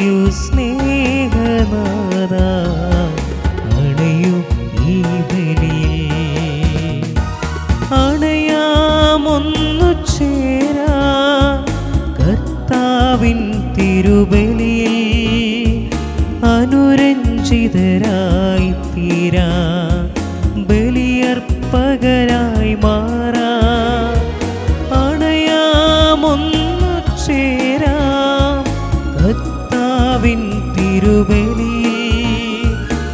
അണയൂ സ്നേഹനാഥ അണയൂ ഈ ബലിയിൽ അണയാമൊന്നു ചേരാ കർത്താവിൻ തിരുബലിയിൽ അനുരഞ്ജിതരായി തീരാ ബലിയർപ്പകരായി മാറാ അണയാമൊന്നു ചേരാം കർത്താവിൻ തിരുബലിയിൽ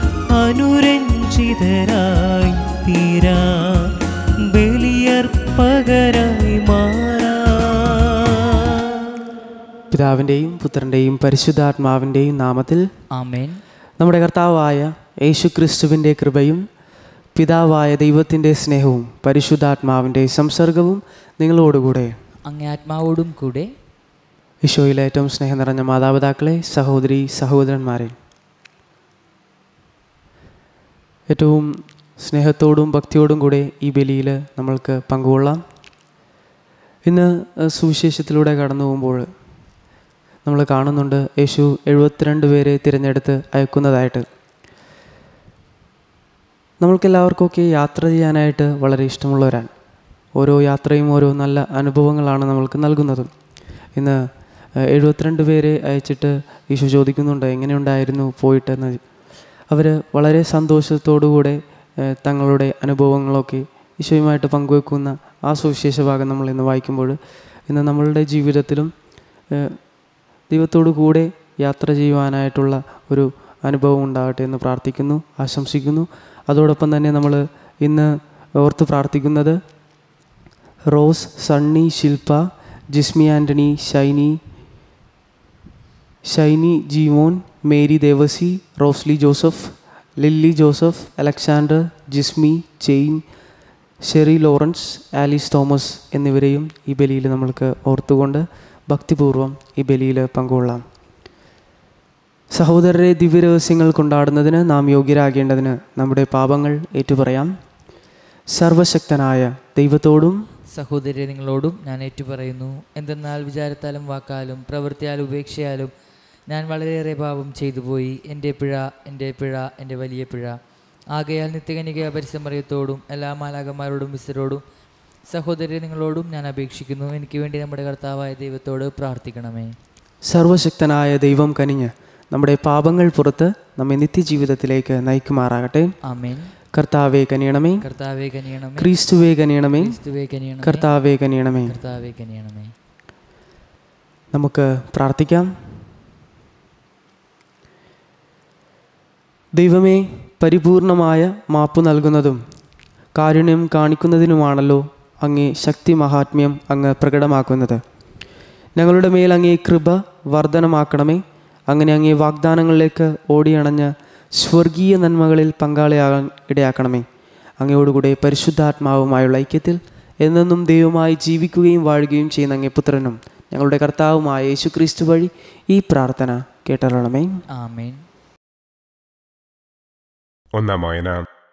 അനുരഞ്ജിതരായി തീരാ ബലിയർപ്പകരായി മാറാ പിതാവിൻ്റെയും പുത്രൻ്റെയും പരിശുദ്ധാത്മാവിൻ്റെയും നാമത്തിൽ ആമേൻ നമ്മുടെ കർത്താവായ യേശു ക്രിസ്തുവിൻ്റെ കൃപയും പിതാവായ ദൈവത്തിൻ്റെ സ്നേഹവും പരിശുദ്ധാത്മാവിൻ്റെ സംസർഗവും നിങ്ങളോടുകൂടെ അങ്ങേ ആത്മാവോടും കൂടെ ഈശോയിലെ ഏറ്റവും സ്നേഹം നിറഞ്ഞ മാതാപിതാക്കളെ സഹോദരി സഹോദരന്മാരെ ഏറ്റവും സ്നേഹത്തോടും ഭക്തിയോടും കൂടെ ഈ ബലിയിൽ നമ്മൾക്ക് പങ്കുകൊള്ളാം ഇന്ന് അഹ് സുവിശേഷത്തിലൂടെ കടന്നു പോകുമ്പോൾ നമ്മൾ കാണുന്നുണ്ട് യേശു എഴുപത്തിരണ്ട് പേരെ തിരഞ്ഞെടുത്ത് അയക്കുന്നതായിട്ട് നമ്മൾക്കെല്ലാവർക്കൊക്കെ യാത്ര ചെയ്യാനായിട്ട് വളരെ ഇഷ്ടമുള്ളവരാണ് ഓരോ യാത്രയും ഓരോ നല്ല അനുഭവങ്ങളാണ് നമ്മൾക്ക് നൽകുന്നതും ഇന്ന് ഏഹ്, എഴുപത്തിരണ്ട് പേരെ അയച്ചിട്ട് ഈശോ ചോദിക്കുന്നുണ്ട് എങ്ങനെയുണ്ടായിരുന്നു പോയിട്ടെന്ന് അവർ വളരെ സന്തോഷത്തോടുകൂടെ ഏഹ്, തങ്ങളുടെ അനുഭവങ്ങളൊക്കെ ഈശോയുമായിട്ട് പങ്കുവെക്കുന്ന ആ സുവിശേഷ ഭാഗം നമ്മൾ ഇന്ന് വായിക്കുമ്പോൾ ഇന്ന് നമ്മളുടെ ജീവിതത്തിലും ഏഹ്, ദൈവത്തോടു കൂടെ യാത്ര ചെയ്യുവാനായിട്ടുള്ള ഒരു അനുഭവം ഉണ്ടാകട്ടെ എന്ന് പ്രാർത്ഥിക്കുന്നു ആശംസിക്കുന്നു അതോടൊപ്പം തന്നെ നമ്മൾ ഇന്ന് ഓർത്ത് പ്രാർത്ഥിക്കുന്നത് റോസ് സണ്ണി ശില്പ ജിസ്മി ആൻ്റണി ഷൈനി ഷൈനി ജീമോൻ മേരി ദേവസി റോസ്ലി ജോസഫ് ലില്ലി ജോസഫ് അലക്സാണ്ടർ ജിസ്മി ചെയിൻ ഷെറി ലോറൻസ് ആലീസ് തോമസ് എന്നിവരെയും ഈ ബലിയിൽ നമ്മൾക്ക് ഓർത്തുകൊണ്ട് ഭക്തിപൂർവ്വം ഈ ബലിയിൽ പങ്കുകൊള്ളാം സഹോദരരെ ദിവ്യരഹസ്യങ്ങൾ കൊണ്ടാടുന്നതിന് നാം യോഗ്യരാകേണ്ടതിന് നമ്മുടെ പാപങ്ങൾ ഏറ്റുപറയാം സർവശക്തനായ ദൈവത്തോടും സഹോദരി നിങ്ങളോടും ഞാൻ ഏറ്റുപറയുന്നു എന്തെന്നാൽ വിചാരത്താലും വാക്കാലും പ്രവൃത്തിയാലും ഉപേക്ഷയാലും ഞാൻ വളരെയേറെ പാപം ചെയ്തു പോയി എൻ്റെ പിഴ എൻ്റെ പിഴ എൻ്റെ വലിയ പിഴ ആകയാൽ നിത്യകനിക പരിസമറിയത്തോടും എല്ലാ മാലാകന്മാരോടും വിസരോടും സഹോദരി നിങ്ങളോടും ഞാൻ അപേക്ഷിക്കുന്നു എനിക്ക് വേണ്ടി നമ്മുടെ കർത്താവായ ദൈവത്തോട് പ്രാർത്ഥിക്കണമേ സർവശക്തനായ ദൈവം കനിഞ്ഞ് നമ്മുടെ പാപങ്ങൾ പുറത്ത് നമ്മെ നിത്യജീവിതത്തിലേക്ക് നയിക്കുമാറാകട്ടെ ആമേൻ കർത്താവെ കനിയണമേ കർത്താവെ കനിയണമേ ക്രിസ്തുവേ കനിയണമേ ക്രിസ്തുവേ കനിയണമേ കർത്താവെ കനിയണമേ കർത്താവെ കനിയണമേ നമുക്ക് പ്രാർത്ഥിക്കാം ദൈവമേ പരിപൂർണമായ മാപ്പ് നൽകുന്നതും കാരുണ്യം കാണിക്കുന്നതിനുമാണല്ലോ അങ്ങേ ശക്തി മഹാത്മ്യം അങ്ങ് പ്രകടമാക്കുന്നത് ഞങ്ങളുടെ മേൽ അങ്ങേ കൃപ വർധനമാക്കണമേ അങ്ങനെ അങ്ങേ വാഗ്ദാനങ്ങളിലേക്ക് ഓടിയണഞ്ഞ് സ്വർഗീയ നന്മകളിൽ പങ്കാളിയാകാൻ ഇടയാക്കണമേ അങ്ങയോടുകൂടെ പരിശുദ്ധാത്മാവുമായുള്ള ഐക്യത്തിൽ എന്നെന്നും ദൈവമായി ജീവിക്കുകയും വാഴുകയും ചെയ്യുന്ന അങ്ങേ പുത്രനും ഞങ്ങളുടെ കർത്താവുമായ യേശു ക്രിസ്തു വഴി ഈ പ്രാർത്ഥന കേട്ടറിയണമേ ആമേൻ ഒന്നാം വായന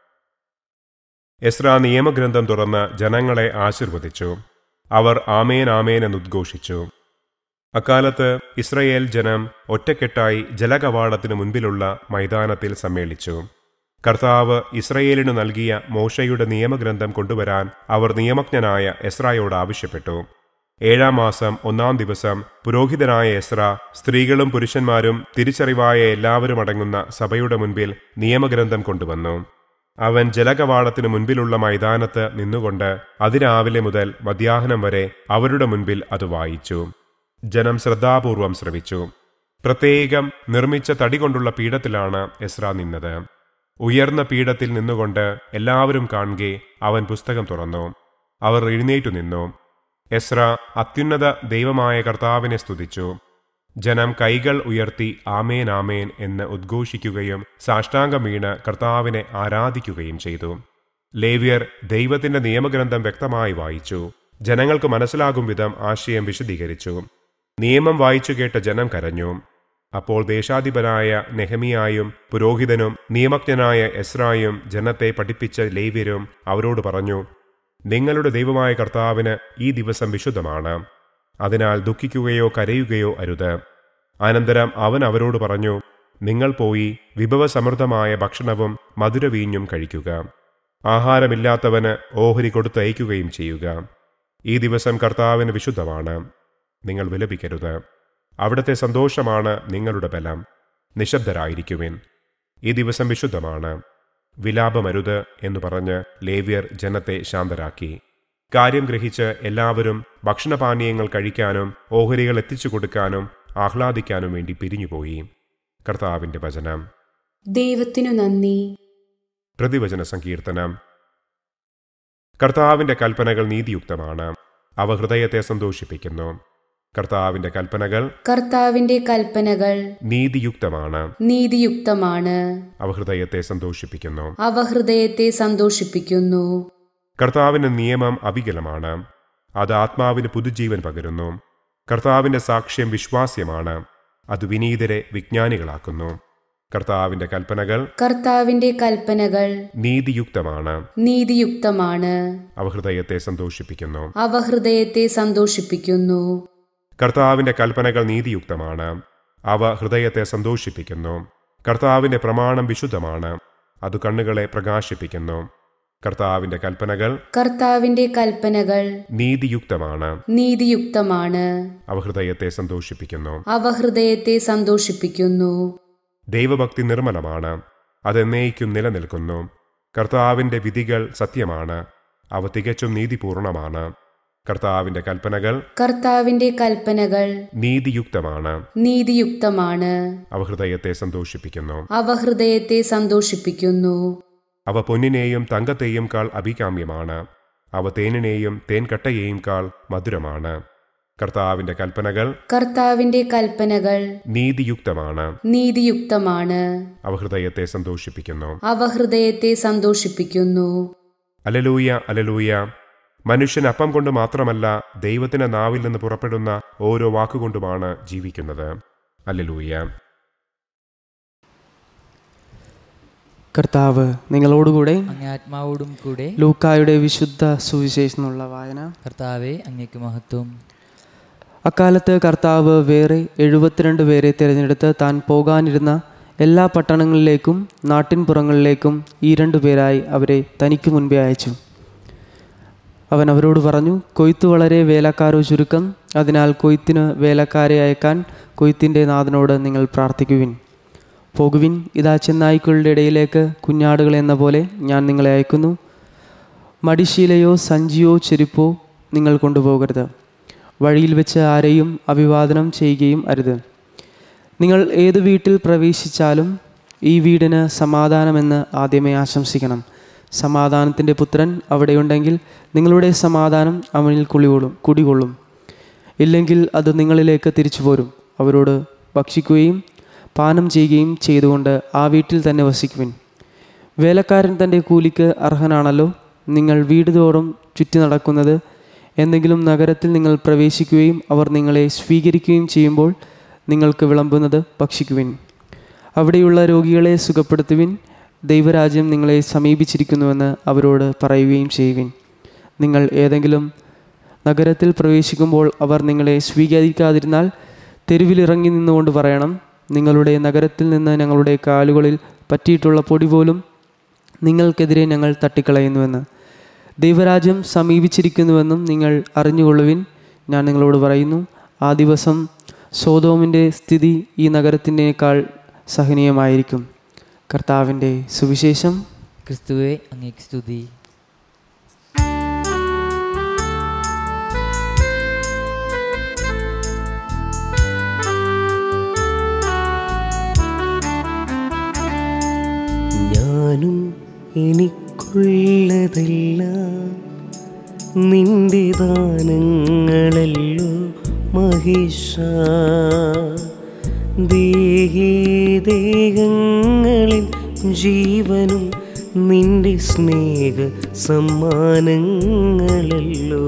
എസ്ര നിയമഗ്രന്ഥം തുറന്ന് ജനങ്ങളെ ആശീർവദിച്ചു അവർ ആമേൻ ആമേൻ എന്നുദ്ഘോഷിച്ചു അക്കാലത്ത് ഇസ്രയേൽ ജനം ഒറ്റക്കെട്ടായി ജലകവാടത്തിനു മുൻപിലുള്ള മൈതാനത്തിൽ സമ്മേളിച്ചു കർത്താവ് ഇസ്രയേലിനു നൽകിയ മോശയുടെ നിയമഗ്രന്ഥം കൊണ്ടുവരാൻ അവർ നിയമജ്ഞനായ എസ്രായോട് ആവശ്യപ്പെട്ടു ഏഴാം മാസം ഒന്നാം ദിവസം പുരോഹിതനായ എസ്ര സ്ത്രീകളും പുരുഷന്മാരും തിരിച്ചറിവായ എല്ലാവരും അടങ്ങുന്ന സഭയുടെ മുൻപിൽ നിയമഗ്രന്ഥം കൊണ്ടുവന്നു അവൻ ജലകവാടത്തിനു മുൻപിലുള്ള മൈതാനത്ത് നിന്നുകൊണ്ട് അതിരാവിലെ മുതൽ മധ്യാഹ്നം വരെ അവരുടെ മുൻപിൽ അത് വായിച്ചു ജനം ശ്രദ്ധാപൂർവം ശ്രവിച്ചു പ്രത്യേകം നിർമ്മിച്ച തടി കൊണ്ടുള്ള പീഠത്തിലാണ് എസ്ര നിന്നത് ഉയർന്ന പീഠത്തിൽ നിന്നുകൊണ്ട് എല്ലാവരും കാണുകെ അവൻ പുസ്തകം തുറന്നു അവർ എഴുന്നേറ്റു നിന്നു എസ്ര അത്യുന്നത ദൈവമായ കർത്താവിനെ സ്തുതിച്ചു ജനം കൈകൾ ഉയർത്തി ആമേൻ ആമേൻ എന്ന് ഉദ്ഘോഷിക്കുകയും സാഷ്ടാംഗം വീണ് കർത്താവിനെ ആരാധിക്കുകയും ചെയ്തു ലേവ്യർ ദൈവത്തിന്റെ നിയമഗ്രന്ഥം വ്യക്തമായി വായിച്ചു ജനങ്ങൾക്ക് മനസ്സിലാകും വിധം ആശയം വിശദീകരിച്ചു നിയമം വായിച്ചു കേട്ട ജനം കരഞ്ഞു അപ്പോൾ ദേശാധിപനായ നെഹമിയായും പുരോഹിതനും നിയമജ്ഞനായ എസ്രായും ജനത്തെ പഠിപ്പിച്ച ലേവ്യരും അവരോട് പറഞ്ഞു നിങ്ങളുടെ ദൈവമായ കർത്താവിന് ഈ ദിവസം വിശുദ്ധമാണ് അതിനാൽ ദുഃഖിക്കുകയോ കരയുകയോ അരുത് അനന്തരം അവൻ അവരോട് പറഞ്ഞു നിങ്ങൾ പോയി വിഭവസമൃദ്ധമായ ഭക്ഷണവും മധുരവീഞ്ഞും കഴിക്കുക ആഹാരമില്ലാത്തവന് ഓഹരി കൊടുത്തയക്കുകയും ചെയ്യുക ഈ ദിവസം കർത്താവിന് വിശുദ്ധമാണ് നിങ്ങൾ വിലപിക്കരുത് അവിടുത്തെ സന്തോഷമാണ് നിങ്ങളുടെ ബലം നിശബ്ദരായിരിക്കുവിൻ ഈ ദിവസം വിശുദ്ധമാണ് വിലാപമരുത് എന്നു പറഞ്ഞ് ലേവ്യർ ജനത്തെ ശാന്തരാക്കി കാര്യം ഗ്രഹിച്ച് എല്ലാവരും ഭക്ഷണപാനീയങ്ങൾ കഴിക്കാനും ഓഹരികൾ എത്തിച്ചു കൊടുക്കാനും ആഹ്ലാദിക്കാനും വേണ്ടി പിരിഞ്ഞുപോയി കർത്താവിന്റെ വചനം ദൈവത്തിനു നന്ദി പ്രതിവചന സങ്കീർത്തനം കർത്താവിന്റെ കൽപ്പനകൾ നീതിയുക്തമാണ് അവ ഹൃദയത്തെ സന്തോഷിപ്പിക്കുന്നു കർത്താവിന്റെ കൽപ്പനകൾ കർത്താവിന്റെ കൽപ്പനകൾ നീതിയുക്തമാണ് നീതിയുക്തമാണ് അവ ഹൃദയത്തെ സന്തോഷിപ്പിക്കുന്നു അവ ഹൃദയത്തെ സന്തോഷിപ്പിക്കുന്നു കർത്താവിന്റെ നിയമം അവികലമാണ് അത് ആത്മാവിന് പുതുജീവൻ പകരുന്നു കർത്താവിന്റെ സാക്ഷ്യം വിശ്വാസ്യമാണ് അത് വിനീതരെ വിജ്ഞാനികളാക്കുന്നു കർത്താവിന്റെ കൽപ്പനകൾ കർത്താവിന്റെ കൽപ്പനകൾ നീതിയുക്തമാണ് നീതിയുക്തമാണ് അവ ഹൃദയത്തെ സന്തോഷിപ്പിക്കുന്നു അവ ഹൃദയത്തെ സന്തോഷിപ്പിക്കുന്നു കർത്താവിന്റെ കൽപ്പനകൾ നീതിയുക്തമാണ് അവ ഹൃദയത്തെ സന്തോഷിപ്പിക്കുന്നു കർത്താവിന്റെ പ്രമാണം വിശുദ്ധമാണ് അത് കണ്ണുകളെ പ്രകാശിപ്പിക്കുന്നു കർത്താവിന്റെ കൽപ്പനകൾ കർത്താവിന്റെ കൽപ്പനകൾ നീതിയുക്തമാണ് നീതിയുക്തമാണ് അവ ഹൃദയത്തെ സന്തോഷിപ്പിക്കുന്നു അവ ഹൃദയത്തെ സന്തോഷിപ്പിക്കുന്നു ദൈവഭക്തി നിർമ്മലമാണ് അതെന്നേക്കും നിലനിൽക്കുന്നു കർത്താവിന്റെ വിധികൾ സത്യമാണ് അവ തികച്ചും നീതിപൂർണമാണ് കർത്താവിന്റെ കൽപ്പനകൾ കർത്താവിന്റെ കൽപ്പനകൾ നീതിയുക്തമാണ് നീതിയുക്തമാണ് അവ ഹൃദയത്തെ സന്തോഷിപ്പിക്കുന്നു അവ ഹൃദയത്തെ സന്തോഷിപ്പിക്കുന്നു അവ പൊന്നിനെയും തങ്കത്തെയും കാൾ അഭികാമ്യമാണ് അവ തേനിനെയും തേൻകട്ടയെയും കാൾ മധുരമാണ് കർത്താവിന്റെ കൽപ്പനകൾ കർത്താവിന്റെ കൽപ്പനകൾ നീതിയുക്തമാണ് നീതിയുക്തമാണ് അവ ഹൃദയത്തെ സന്തോഷിപ്പിക്കുന്നു അവ ഹൃദയത്തെ സന്തോഷിപ്പിക്കുന്നു അലലൂയ അലലൂയ മനുഷ്യൻ അപ്പം കൊണ്ട് മാത്രമല്ല ദൈവത്തിന്റെ നാവിൽ നിന്ന് പുറപ്പെടുന്ന ഓരോ വാക്കുകൊണ്ടുമാണ് ജീവിക്കുന്നത് അലലൂയ കർത്താവ് നിങ്ങളോടുകൂടെ അങ്ങേ ആത്മാവോടും കൂടെ ലൂക്കായുടെ വിശുദ്ധ സുവിശേഷനുള്ള വായന കർത്താവെ അങ്ങേക്ക് മഹത്വം അക്കാലത്ത് കർത്താവ് വേറെ എഴുപത്തിരണ്ട് പേരെ തിരഞ്ഞെടുത്ത് താൻ പോകാനിരുന്ന എല്ലാ പട്ടണങ്ങളിലേക്കും നാട്ടിൻപുറങ്ങളിലേക്കും ഈ രണ്ടു പേരായി അവരെ തനിക്ക് മുൻപേ അയച്ചു അവൻ അവരോട് പറഞ്ഞു കൊയ്ത്ത് വളരെ വേലക്കാരോ ചുരുക്കം അതിനാൽ കൊയ്ത്തിന് വേലക്കാരെ അയക്കാൻ കൊയ്ത്തിൻ്റെ നാഥനോട് നിങ്ങൾ പ്രാർത്ഥിക്കുവിൻ പോകുവിൻ ഇതാ ചെന്നായ്ക്കളുടെ ഇടയിലേക്ക് കുഞ്ഞാടുകൾ എന്ന പോലെ ഞാൻ നിങ്ങളെ അയക്കുന്നു മടിശീലയോ സഞ്ചിയോ ചെരുപ്പോ നിങ്ങൾ കൊണ്ടുപോകരുത് വഴിയിൽ വെച്ച് ആരെയും അഭിവാദനം ചെയ്യുകയും അരുത് നിങ്ങൾ ഏത് വീട്ടിൽ പ്രവേശിച്ചാലും ഈ വീടിന് സമാധാനമെന്ന് ആദ്യമേ ആശംസിക്കണം സമാധാനത്തിൻ്റെ പുത്രൻ അവിടെയുണ്ടെങ്കിൽ നിങ്ങളുടെ സമാധാനം അവനിൽ കുളികൊള്ളും കുടികൊള്ളും ഇല്ലെങ്കിൽ അത് നിങ്ങളിലേക്ക് തിരിച്ചു പോരും അവരോട് ഭക്ഷിക്കുകയും പാനം ചെയ്യുകയും ചെയ്തുകൊണ്ട് ആ വീട്ടിൽ തന്നെ വസിക്കുവിൻ വേലക്കാരൻ തൻ്റെ കൂലിക്ക് അർഹനാണല്ലോ നിങ്ങൾ വീട് തോറും ചുറ്റി നടക്കുന്നത് എന്തെങ്കിലും നഗരത്തിൽ നിങ്ങൾ പ്രവേശിക്കുകയും അവർ നിങ്ങളെ സ്വീകരിക്കുകയും ചെയ്യുമ്പോൾ നിങ്ങൾക്ക് വിളമ്പുന്നത് ഭക്ഷിക്കുവിൻ അവിടെയുള്ള രോഗികളെ സുഖപ്പെടുത്തുവിൻ ദൈവരാജ്യം നിങ്ങളെ സമീപിച്ചിരിക്കുന്നുവെന്ന് അവരോട് പറയുകയും ചെയ്യുവിൻ നിങ്ങൾ ഏതെങ്കിലും നഗരത്തിൽ പ്രവേശിക്കുമ്പോൾ അവർ നിങ്ങളെ സ്വീകരിക്കാതിരുന്നാൽ തെരുവിലിറങ്ങി നിന്നുകൊണ്ട് പറയണം നിങ്ങളുടെ നഗരത്തിൽ നിന്ന് ഞങ്ങളുടെ കാലുകളിൽ പറ്റിയിട്ടുള്ള പൊടി പോലും നിങ്ങൾക്കെതിരെ ഞങ്ങൾ തട്ടിക്കളയുന്നുവെന്ന് ദൈവരാജ്യം സമീപിച്ചിരിക്കുന്നുവെന്നും നിങ്ങൾ അറിഞ്ഞുകൊള്ളുവിൻ ഞാൻ നിങ്ങളോട് പറയുന്നു ആ ദിവസം സോതോമിൻ്റെ സ്ഥിതി ഈ നഗരത്തിനേക്കാൾ സഹനീയമായിരിക്കും കർത്താവിൻ്റെ സുവിശേഷം ക്രിസ്തുവെ അങ്ങേക്ക് സ്തുതി ഞാനും എനിക്കുള്ളതെല്ലാം നിന്റെ ദാനങ്ങളല്ലോ മഹിഷ ദേഹേ ദേഹങ്ങളിൽ ജീവനും നിന്റെ സ്നേഹ സമ്മാനങ്ങളല്ലോ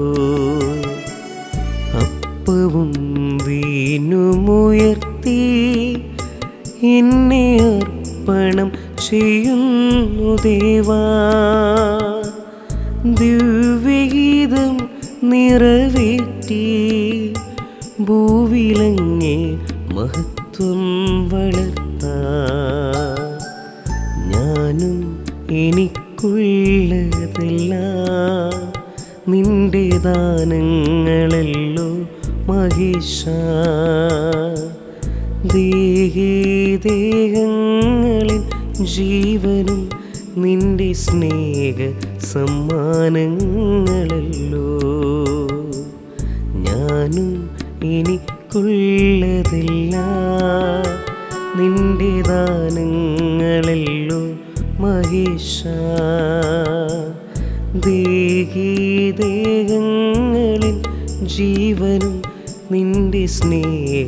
അപ്പവും വീനുമുയർത്തി എന്നെ അർപ്പണം ചെയ്യുന്നു ദേവാ ദിവ്യഗീതം നിറവേറ്റി ഭൂവിലങ്ങേ മഹത്വപ്പെടുത്തുന്നു മഹത്വം വളർത്താ ഞാനും എനിക്കുള്ളതെല്ലാം നിന്റെ ദാനങ്ങളല്ലോ മഹേഷ ദേഹങ്ങളിൽ ജീവനും നിന്റെ സ്നേഹ സമ്മാനങ്ങളല്ലോ ഞാനും എനിക്കുള്ളതെല്ലാം നിന്റെ ദാനങ്ങളല്ലോ മഹേഷ ദേഹങ്ങളിൽ ജീവനും നിന്റെ സ്നേഹ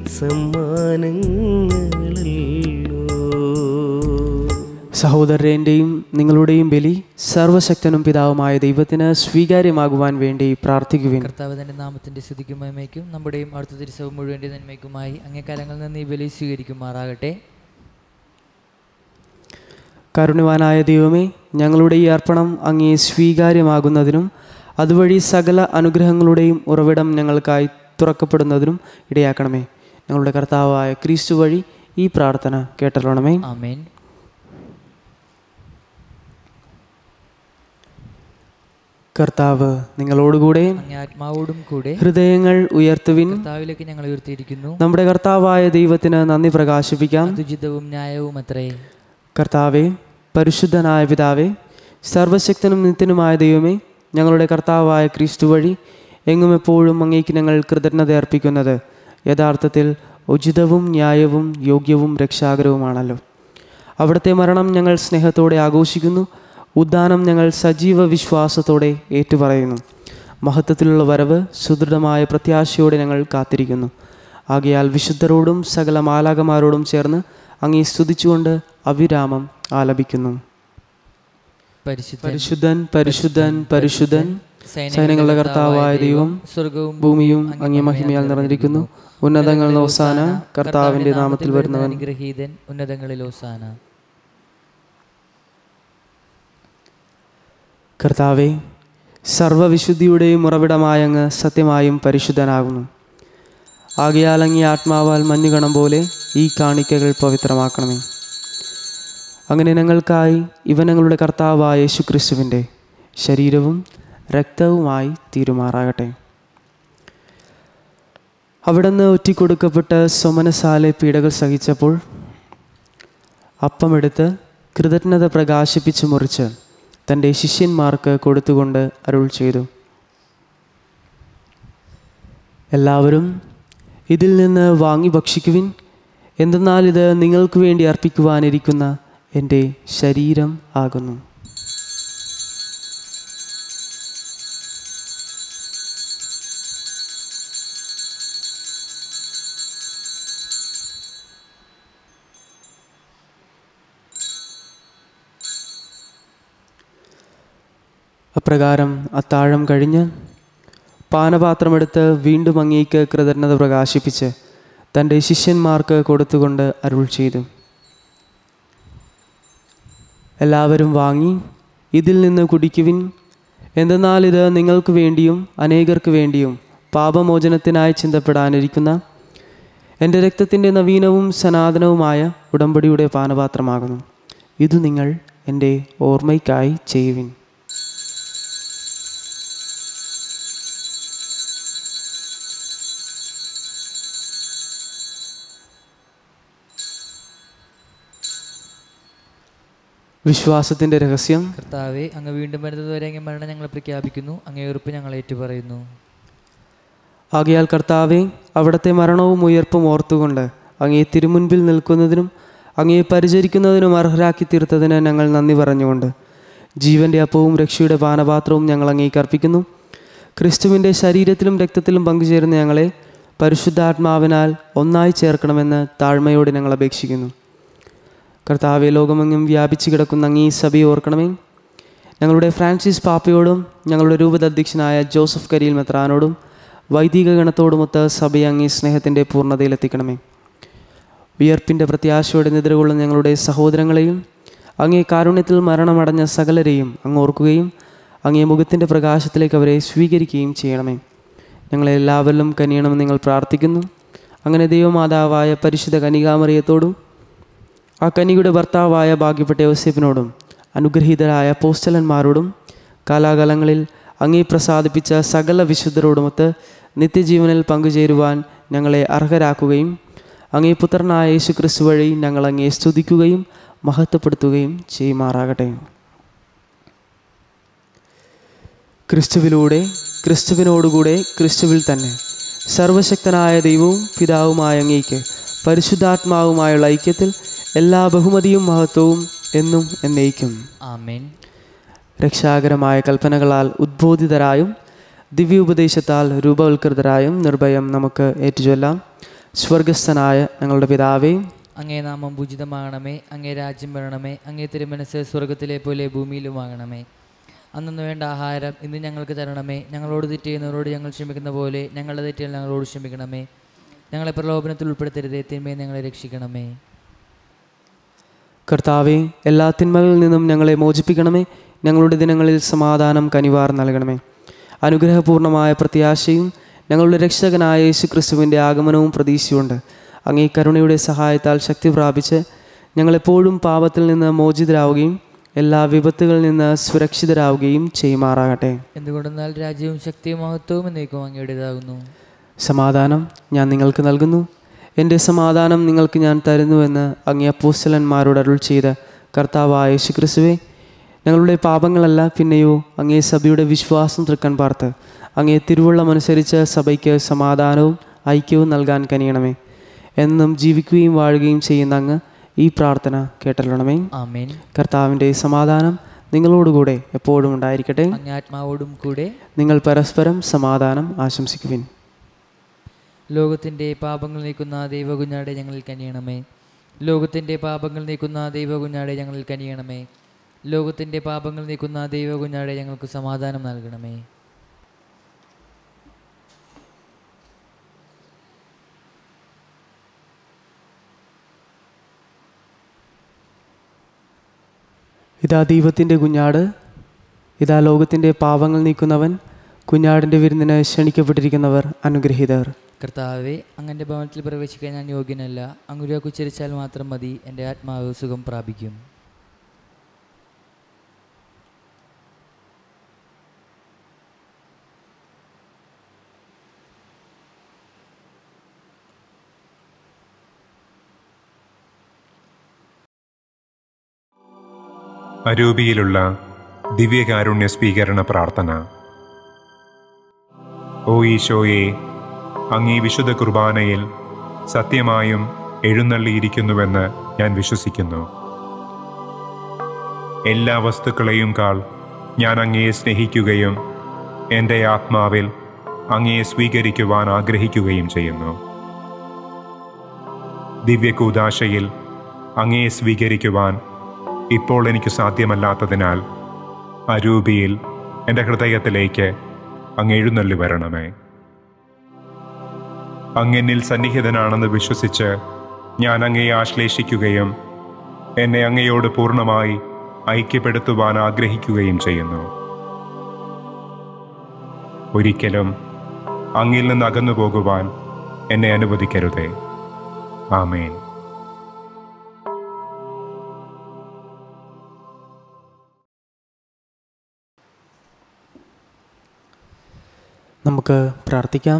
സമ്മാനങ്ങളല്ലോ സഹോദരൻ്റെയും നിങ്ങളുടെയും ബലി സർവശക്തനും പിതാവുമായ ദൈവത്തിന് സ്വീകാര്യമാകുവാൻ വേണ്ടി പ്രാർത്ഥിക്കുവിൻ കർത്താവ് തന്റെ നാമത്തിന്റെ സ്തുതിക്കും മഹിമയ്ക്കും നമ്മുടെയും അടുത്ത തിരുസവും മുഴുവൻ്റെ നന്മയ്ക്കുമായി അങ്ങേക്കാലങ്ങളിൽ നിന്ന് ഈ ബലി സ്വീകരിക്കുമാറാകട്ടെ കരുണ്യവാനായ ദൈവമേ ഞങ്ങളുടെ ഈ അർപ്പണം അങ്ങേ സ്വീകാര്യമാകുന്നതിനും അതുവഴി സകല അനുഗ്രഹങ്ങളുടെയും ഉറവിടം ഞങ്ങൾക്കായി തുറക്കപ്പെടുന്നതിനും ഇടയാക്കണമേ ഞങ്ങളുടെ കർത്താവായ ക്രിസ്തു വഴി ഈ പ്രാർത്ഥന കേട്ടല്ലണമേ ആമേൻ കർത്താവ് നിങ്ങളോടുകൂടെ അങ്ങേ ആത്മാവോടും കൂടെ ഹൃദയങ്ങൾ ഉയർത്തുവിൻ കർത്താവിലേക്ക് ഞങ്ങൾ ഉയർത്തിയിരിക്കുന്നു നമ്മുടെ കർത്താവായ ദൈവത്തിന് നന്ദി പ്രകാശിപ്പിക്കാം അതുചിതവും ന്യായവും അത്രേ കർത്താവെ പരിശുദ്ധനായ പിതാവേ സർവശക്തനും നിത്യനുമായ ദൈവമേ ഞങ്ങളുടെ കർത്താവായ ക്രിസ്തു വഴി എങ്ങും എപ്പോഴും അങ്ങേക്ക് ഞങ്ങൾ കൃതജ്ഞത അർപ്പിക്കുന്നത് യഥാർത്ഥത്തിൽ ഉചിതവും ന്യായവും യോഗ്യവും രക്ഷാകരവുമാണല്ലോ അവിടുത്തെ മരണം ഞങ്ങൾ സ്നേഹത്തോടെ ആഘോഷിക്കുന്നു ഉദ്ദാനം ഞങ്ങൾ സജീവ വിശ്വാസത്തോടെ ഏറ്റുപറയുന്നു മഹത്വത്തിലുള്ള വരവ് സുദൃഢമായ പ്രത്യാശയോടെ ഞങ്ങൾ കാത്തിരിക്കുന്നു ആകയാൽ വിശുദ്ധരോടും സകല മാലാകമാരോടും ചേർന്ന് അങ്ങേ സ്തുതിച്ചുകൊണ്ട് അവിരാമം ആലപിക്കുന്നു പരിശുദ്ധ പരിശുദ്ധൻ പരിശുദ്ധൻ പരിശുദ്ധൻ സൈന്യങ്ങളുടെ കർത്താവായ ദൈവം സ്വർഗവും ഭൂമിയും അങ്ങേ മഹിമയാൽ നിറഞ്ഞിരിക്കുന്നു ഉന്നതങ്ങൾ നോസാന കർത്താവിന്റെ നാമത്തിൽ വരുന്നവൻ അനുഗ്രഹീതൻ ഉന്നതങ്ങളിൽ ഓസാന കർത്താവെ സർവവിശുദ്ധിയുടെയും ഉറവിടമായ അങ്ങ് സത്യമായും പരിശുദ്ധനാകുന്നു ആകയാൽ അങ്ങേ ആത്മാവാൽ മഞ്ഞുകണം പോലെ ഈ കാണിക്കകൾ പവിത്രമാക്കണമേ അങ്ങനെ ഞങ്ങൾക്കായി ഇവ ഞങ്ങളുടെ കർത്താവായ യേശുക്രിസ്തുവിൻ്റെ ശരീരവും രക്തവുമായി തീരുമാറാകട്ടെ അവിടുന്ന് ഒറ്റിക്കൊടുക്കപ്പെട്ട് സ്വമനസാലെ പീഡകൾ സഹിച്ചപ്പോൾ അപ്പമെടുത്ത് കൃതജ്ഞത പ്രകാശിപ്പിച്ച് മുറിച്ച് തൻ്റെ ശിഷ്യന്മാർക്ക് കൊടുത്തുകൊണ്ട് അരുൾ ചെയ്തു എല്ലാവരും ഇതിൽ നിന്ന് വാങ്ങി ഭക്ഷിക്കുവിൻ എന്തെന്നാൽ ഇത് നിങ്ങൾക്ക് വേണ്ടി അർപ്പിക്കുവാനിരിക്കുന്ന എൻ്റെ ശരീരം ആകുന്നു അപ്രകാരം അത്താഴം കഴിഞ്ഞ് പാനപാത്രമെടുത്ത് വീണ്ടും അങ്ങേക്ക് കൃതജ്ഞത പ്രകാശിപ്പിച്ച് തൻ്റെ ശിഷ്യന്മാർക്ക് കൊടുത്തുകൊണ്ട് അരുൾ ചെയ്തു എല്ലാവരും വാങ്ങി ഇതിൽ നിന്ന് കുടിക്കുവിൻ എന്തെന്നാൽ ഇത് നിങ്ങൾക്ക് വേണ്ടിയും അനേകർക്ക് വേണ്ടിയും പാപമോചനത്തിനായി ചിന്തപ്പെടാനിരിക്കുന്ന എൻ്റെ രക്തത്തിൻ്റെ നവീനവും സനാതനവുമായ ഉടമ്പടിയുടെ പാനപാത്രമാകുന്നു ഇത് നിങ്ങൾ എൻ്റെ ഓർമ്മയ്ക്കായി ചെയ്യുവിൻ വിശ്വാസത്തിൻ്റെ രഹസ്യം കർത്താവെ അങ്ങ് വീണ്ടും വരുന്നതുവരെ അങ്ങ് മരണം ഞങ്ങൾ പ്രഖ്യാപിക്കുന്നു അങ്ങേ ഉറപ്പ് ഞങ്ങൾ ഏറ്റുപറയുന്നു ആകയാൽ കർത്താവെ അവിടുത്തെ മരണവും ഉയർപ്പും ഓർത്തുകൊണ്ട് അങ്ങേ തിരുമുൻപിൽ നിൽക്കുന്നതിനും അങ്ങേ പരിചരിക്കുന്നതിനും അർഹരാക്കി തീർത്തതിന് ഞങ്ങൾ നന്ദി പറഞ്ഞുകൊണ്ട് ജീവന്റെ അപ്പവും രക്ഷയുടെ പാനപാത്രവും ഞങ്ങൾ അങ്ങേക്ക് അർപ്പിക്കുന്നു ക്രിസ്തുവിൻ്റെ ശരീരത്തിലും രക്തത്തിലും പങ്കുചേരുന്ന ഞങ്ങളെ പരിശുദ്ധാത്മാവിനാൽ ഒന്നായി ചേർക്കണമെന്ന് താഴ്മയോടെ ഞങ്ങൾ അപേക്ഷിക്കുന്നു കർത്താവെ ലോകമെങ്ങും വ്യാപിച്ചു കിടക്കുന്ന അങ്ങീ സഭയെ ഓർക്കണമേ ഞങ്ങളുടെ ഫ്രാൻസിസ് പാപ്പയോടും ഞങ്ങളുടെ രൂപതധ്യക്ഷനായ ജോസഫ് കരിയിൽ മെത്രാനോടും വൈദിക ഗണത്തോടുമൊത്ത് സഭയെ അങ്ങേ സ്നേഹത്തിൻ്റെ പൂർണ്ണതയിലെത്തിക്കണമേ വിയർപ്പിൻ്റെ പ്രത്യാശയോടെ നിദ്രകൊള്ളുന്ന ഞങ്ങളുടെ സഹോദരങ്ങളെയും അങ്ങേ കാരുണ്യത്തിൽ മരണമടഞ്ഞ സകലരെയും അങ്ങ് ഓർക്കുകയും അങ്ങേ മുഖത്തിൻ്റെ പ്രകാശത്തിലേക്ക് അവരെ സ്വീകരിക്കുകയും ചെയ്യണമേ ഞങ്ങളെ എല്ലാവരിലും കനിയണമെന്ന് നിങ്ങൾ പ്രാർത്ഥിക്കുന്നു അങ്ങനെ ദൈവമാതാവായ പരിശുദ്ധ കനികാമറിയത്തോടും ആ കനിയുടെ ഭർത്താവായ ഭാഗ്യപ്പെട്ട യോസേഫിനോടും അനുഗ്രഹീതരായ പോസ്റ്റലന്മാരോടും കാലാകാലങ്ങളിൽ അങ്ങേ പ്രസാദിപ്പിച്ച സകല വിശുദ്ധരോടുമൊത്ത് നിത്യജീവനിൽ പങ്കുചേരുവാൻ ഞങ്ങളെ അർഹരാക്കുകയും അങ്ങേ പുത്രനായ യേശു ക്രിസ്തു വഴി ഞങ്ങൾ അങ്ങേ സ്തുതിക്കുകയും മഹത്വപ്പെടുത്തുകയും ചെയ്യുമാറാകട്ടെ ക്രിസ്തുവിലൂടെ ക്രിസ്തുവിനോടുകൂടെ ക്രിസ്തുവിൽ തന്നെ സർവശക്തനായ ദൈവവും പിതാവുമായ അങ്ങേക്ക് പരിശുദ്ധാത്മാവുമായുള്ള ഐക്യത്തിൽ എല്ലാ ബഹുമതിയും മഹത്വവും എന്നും എന്നേക്കും ആമേൻ രക്ഷാകരമായ കൽപ്പനകളാൽ ഉദ്ബോധിതരായും ദിവ്യോപദേശത്താൽ രൂപവൽകൃതരായും നിർഭയം നമുക്ക് ഏറ്റുചൊല്ലാം സ്വർഗസ്ഥനായ ഞങ്ങളുടെ പിതാവേ അങ്ങേ നാമം പൂജിതമാകണമേ അങ്ങേ രാജ്യം വരണമേ അങ്ങേ തിരുമനസ് സ്വർഗത്തിലെ പോലെ ഭൂമിയിലുമാകണമേ അന്നു വേണ്ട ആഹാരം ഇന്ന് ഞങ്ങൾക്ക് തരണമേ ഞങ്ങളോട് തെറ്റ് ചെയ്യുന്നവരോട് ഞങ്ങൾ ക്ഷമിക്കുന്ന പോലെ ഞങ്ങളുടെ തെറ്റുകൾ ഞങ്ങളോട് ക്ഷമിക്കണമേ ഞങ്ങളെ പ്രലോഭനത്തിൽ ഉൾപ്പെടുത്തരുതേ തിന്മയെ ഞങ്ങളെ രക്ഷിക്കണമേ കർത്താവെ എല്ലാ തിന്മകളിൽ നിന്നും ഞങ്ങളെ മോചിപ്പിക്കണമേ ഞങ്ങളുടെ ദിനങ്ങളിൽ സമാധാനം കനിവാർ നൽകണമേ അനുഗ്രഹപൂർണമായ പ്രത്യാശയും ഞങ്ങളുടെ രക്ഷകനായ യേശു ക്രിസ്തുവിൻ്റെ ആഗമനവും പ്രതീക്ഷയുണ്ട് അങ്ങേ കരുണയുടെ സഹായത്താൽ ശക്തി പ്രാപിച്ച് ഞങ്ങളെപ്പോഴും പാപത്തിൽ നിന്ന് മോചിതരാവുകയും എല്ലാ വിപത്തുകളിൽ നിന്ന് സുരക്ഷിതരാവുകയും ചെയ്യുമാറാകട്ടെ എന്തുകൊണ്ടെന്നാൽ രാജ്യവും ശക്തിയും മഹത്വവും എന്നേക്കും അങ്ങയുടേതാകുന്നു സമാധാനം ഞാൻ നിങ്ങൾക്ക് നൽകുന്നു എൻ്റെ സമാധാനം നിങ്ങൾക്ക് ഞാൻ തരുന്നുവെന്ന് അങ്ങേ അപ്പോസ്റ്റലന്മാരോട് അരുൾ ചെയ്ത കർത്താവായ യേശുക്രിസ്തുവേ ഞങ്ങളുടെ പാപങ്ങളല്ല പിന്നെയോ അങ്ങേ സഭയുടെ വിശ്വാസം തൃക്കൺ പാർത്ത് അങ്ങേ തിരുവുള്ളമനുസരിച്ച് സഭയ്ക്ക് സമാധാനവും ഐക്യവും നൽകാൻ കനിയണമേ എന്നും ജീവിക്കുകയും വാഴുകയും ചെയ്യുന്ന അങ്ങ് ഈ പ്രാർത്ഥന കേട്ടല്ലണമേ ആമേൻ കർത്താവിൻ്റെ സമാധാനം നിങ്ങളോടുകൂടെ എപ്പോഴും ഉണ്ടായിരിക്കട്ടെ അങ്ങേ ആത്മാവോടും കൂടെ നിങ്ങൾ പരസ്പരം സമാധാനം ആശംസിക്കുവിൻ ലോകത്തിൻ്റെ പാപങ്ങൾ നീക്കുന്ന ദൈവകുഞ്ഞാടെ ഞങ്ങളിൽ കനിയണമേ ലോകത്തിൻ്റെ പാപങ്ങൾ നീക്കുന്ന ദൈവകുഞ്ഞാടെ ഞങ്ങളിൽ കനിയണമേ ലോകത്തിൻ്റെ പാപങ്ങൾ നീക്കുന്ന ദൈവകുഞ്ഞാടെ ഞങ്ങൾക്ക് സമാധാനം നൽകണമേ ഇതാ ദൈവത്തിൻ്റെ കുഞ്ഞാട് ഇതാ ലോകത്തിൻ്റെ പാപങ്ങൾ നീക്കുന്നവൻ കുഞ്ഞാടിൻ്റെ വിരുന്നിന് ക്ഷണിക്കപ്പെട്ടിരിക്കുന്നവർ അനുഗ്രഹീതർ കർത്താവെ അങ്ങൻ്റെ ഭവനത്തിൽ പ്രവേശിക്കാൻ ഞാൻ യോഗ്യനല്ല അങ്ങുരക്ക് ഉച്ചരിച്ചാൽ മാത്രം മതി എൻ്റെ ആത്മാവ് സുഖം പ്രാപിക്കും അരൂപിയിലുള്ള ദിവ്യകാരുണ്യ സ്വീകരണ പ്രാർത്ഥന ഓ ഈശോയെ അങ്ങീ വിശുദ്ധ കുർബാനയിൽ സത്യമായും എഴുന്നള്ളിയിരിക്കുന്നുവെന്ന് ഞാൻ വിശ്വസിക്കുന്നു എല്ലാ വസ്തുക്കളെയും കാൾ ഞാൻ അങ്ങയെ സ്നേഹിക്കുകയും എൻ്റെ ആത്മാവിൽ അങ്ങയെ സ്വീകരിക്കുവാൻ ആഗ്രഹിക്കുകയും ചെയ്യുന്നു ദിവ്യകൂദാശയിൽ അങ്ങയെ സ്വീകരിക്കുവാൻ ഇപ്പോൾ എനിക്ക് സാധ്യമല്ലാത്തതിനാൽ അരൂപിയിൽ എൻ്റെ ഹൃദയത്തിലേക്ക് അങ്ങ് എഴുന്നള്ളി വരണമേ അങ്ങെന്നിൽ സന്നിഹിതനാണെന്ന് വിശ്വസിച്ച് ഞാൻ അങ്ങയെ ആശ്ലേഷിക്കുകയും എന്നെ അങ്ങയോട് പൂർണ്ണമായി ഐക്യപ്പെടുത്തുവാൻ ആഗ്രഹിക്കുകയും ചെയ്യുന്നു ഒരിക്കലും അങ്ങിൽ നിന്ന് അകന്നു പോകുവാൻ എന്നെ അനുവദിക്കരുതേ ആമേൻ നമുക്ക് പ്രാർത്ഥിക്കാം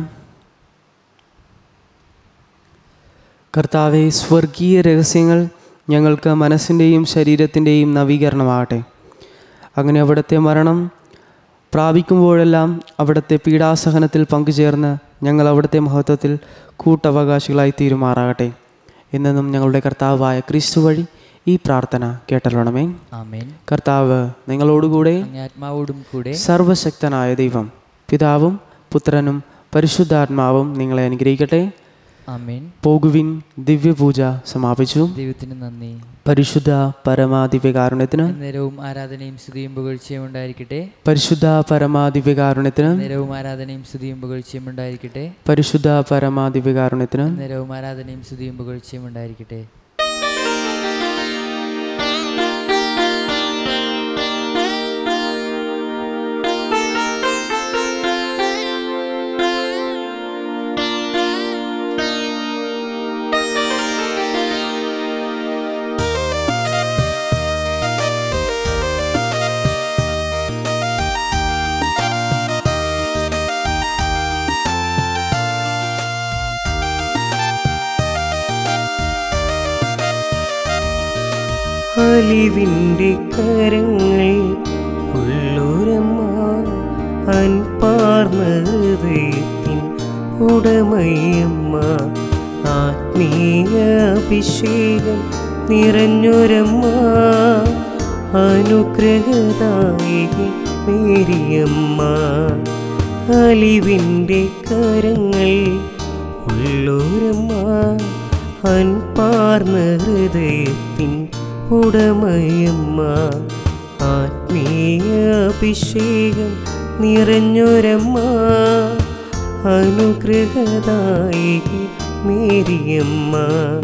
കർത്താവെ സ്വർഗീയ രഹസ്യങ്ങൾ ഞങ്ങൾക്ക് മനസ്സിൻ്റെയും ശരീരത്തിൻ്റെയും നവീകരണമാകട്ടെ അങ്ങനെ അവിടുത്തെ മരണം പ്രാപിക്കുമ്പോഴെല്ലാം അവിടുത്തെ പീഡാസഹനത്തിൽ പങ്കുചേർന്ന് ഞങ്ങൾ അവിടുത്തെ മഹത്വത്തിൽ കൂട്ടവകാശികളായി തീരുമാറാകട്ടെ എന്നെന്നും ഞങ്ങളുടെ കർത്താവായ ക്രിസ്തു വഴി ഈ പ്രാർത്ഥന കേട്ടല്ലണമേ ആമേൻ കർത്താവ് നിങ്ങളോടുകൂടെ അങ്ങേ ആത്മാവോടും കൂടെ സർവശക്തനായ ദൈവം പിതാവും പുത്രനും പരിശുദ്ധാത്മാവും നിങ്ങളെ അനുഗ്രഹിക്കട്ടെ ആമേൻ പോകുവിൻ ദിവ്യപൂജ സമാപിച്ചു ദൈവത്തിന് നന്ദി പരിശുദ്ധ പരമാദിവ്യകാരുണ്യത്തിന് നേരവും ആരാധനയും സ്തുതിയും പുകഴ്ചയും ഉണ്ടായിരിക്കട്ടെ പരിശുദ്ധ പരമാദിവ്യകാരുണ്യത്തിന് നേരവും ആരാധനയും സ്തുതിയും പുകഴ്ചയും ഉണ്ടായിരിക്കട്ടെ പരിശുദ്ധ പരമാദിവ്യകാരുണ്യത്തിന് നേരവും ആരാധനയും സ്തുതിയും പുകഴ്ചയും ഉണ്ടായിരിക്കട്ടെ അലിവിൻ്റെ കരങ്ങൾ ഉള്ളൊരമ്മ അൻപാർന്ന ഹൃദയത്തിൻ ഉടമയമ്മ ആത്മീയ അഭിഷേകം നിറഞ്ഞൊരമ്മ അനുഗ്രഹദായി മേരിയമ്മ അലിവിൻ്റെ കരങ്ങൾ ഉള്ളൊരമ്മ അൻപാർന്ന ഹൃദയത്തിൻ ഉടമയമ്മ ആത്മീയ അഭിഷേകം നിറഞ്ഞൊരമ്മ അനുഗ്രഹദായി മേരിയമ്മ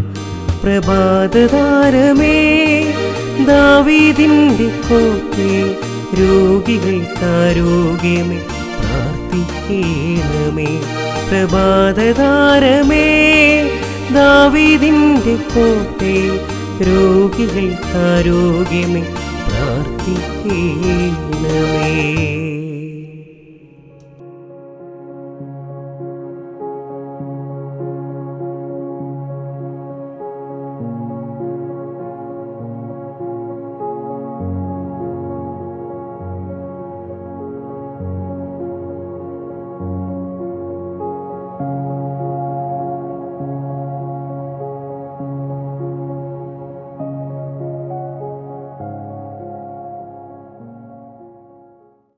പ്രഭാതതാരമേ ദാവീദിൻ്റെ കോട്ടേ രോഗികൾക്കാരോഗ്യമേ പ്രാർത്ഥിക്കണമേ പ്രഭാതതാരമേ ദാവീദിൻ്റെ കോട്ടേ രോഗികൾക്കാരോഗ്യമേ പ്രാർത്ഥിക്കണമേ